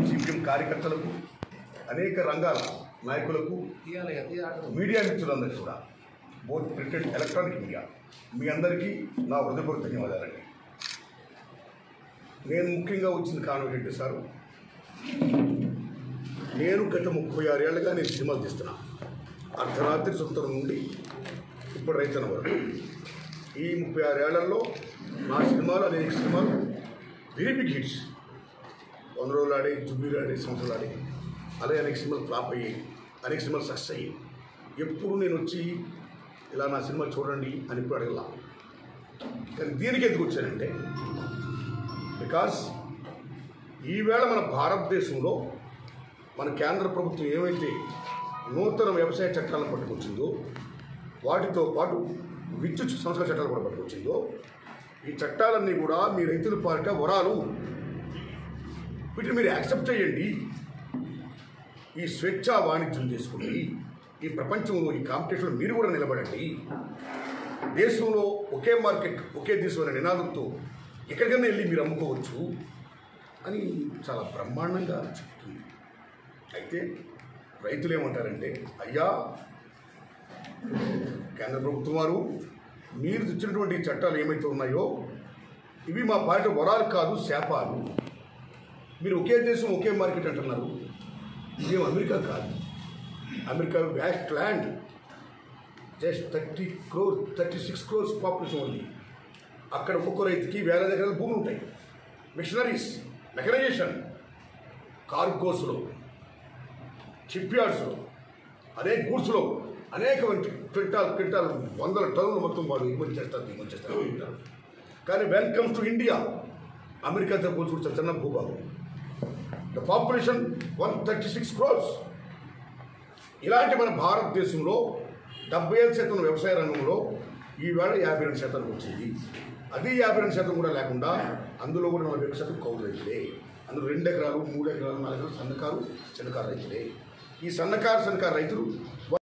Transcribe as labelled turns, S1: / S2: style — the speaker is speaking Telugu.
S1: సిపిఎం కార్యకర్తలకు అనేక రంగాల నాయకులకు మీడియా మిత్రులందరికీ కూడా both print and electronic media మీ అందరికీ నా హృదయపూర్వక ధన్యవాదాలండి నేను ముఖ్యంగా వచ్చిన కారణం ఏంటంటే సార్ నేను గత ముప్పై ఆరేళ్లుగా నేను సినిమాలు తీస్తున్నా అర్ధరాత్రి సొంతం నుండి ఇప్పుడు రైతన్న వరకు ఈ ముప్పై ఆరేళ్లలో నా సినిమాలు అనేక సినిమాలు వెరీ బిగ్ హిట్స్ వంద రోజులు ఆడి జుబ్బీలు ఆడి సంవత్సరాలు ఆడి అలాగే అనేక సినిమాలు ఫ్లాప్ అయ్యాయి అనేక సినిమాలు సక్సెస్ అయ్యాయి ఎప్పుడు నేను వచ్చి ఇలా నా సినిమా చూడండి అని ఇప్పుడు అడగలా కానీ దీనికి ఎందుకు వచ్చానంటే బికాస్ ఈవేళ మన భారతదేశంలో మన కేంద్ర ప్రభుత్వం ఏమైతే నూతన వ్యవసాయ చట్టాలను పట్టుకొచ్చిందో వాటితో పాటు విద్యుత్ సంస్కరణ చట్టాలు కూడా పట్టుకొచ్చిందో ఈ చట్టాలన్నీ కూడా మీ రైతుల పాలిట వరాలు వీటిని మీరు యాక్సెప్ట్ చేయండి ఈ స్వేచ్ఛ వాణిజ్యం చేసుకోండి ఈ ప్రపంచంలో ఈ కాంపిటీషన్లో మీరు కూడా నిలబడండి దేశంలో ఒకే మార్కెట్ ఒకే దేశం అనే నినాదంతో ఎక్కడికైనా వెళ్ళి మీరు అమ్ముకోవచ్చు అని చాలా బ్రహ్మాండంగా చెప్తుంది అయితే రైతులు ఏమంటారంటే అయ్యా కేంద్ర ప్రభుత్వం వారు మీరు తెచ్చినటువంటి చట్టాలు ఏమైతే ఉన్నాయో ఇవి మా పార్టీ వరాలు కాదు శాపాలు మీరు ఒకే దేశం ఒకే మార్కెట్ అంటున్నారు ఇదేం అమెరికా కాదు America vast land just thirty crore thirty six crores population ఉంది అక్కడ ఒక్కొక్క రైతుకి వేల ఎకరాల భూములు ఉంటాయి మిషనరీస్ మెకనైజేషన్ కార్గోస్లో షిప్ యార్డ్స్లో అనేక గూడ్స్లో అనేక క్వింటాల్ క్వింటాల్ వందల టన్నులు మొత్తం వాళ్ళు ఎగుమతి చేస్తారు దిగుమతి చేస్తారు అనుకుంటారు. కానీ వెన్ కమ్స్ టు ఇండియా అమెరికాతో పోల్చుకుంటే చాలా చిన్న భూభాగం the population one thirty six crores ఇలాంటి మన భారతదేశంలో డెబ్బై ఐదు శాతం వ్యవసాయ రంగంలో ఈవేళ యాభై రెండు శాతానికి వచ్చింది అది యాభై రెండు శాతం కూడా లేకుండా అందులో కూడా నలభై ఒక శాతం కౌలు రైతులే అందులో రెండు ఎకరాలు మూడు ఎకరాలు నాలుగు ఎకరాలు సన్నకారు చిన్నకారు రైతులే ఈ సన్నకారు సన్నకారు రైతులు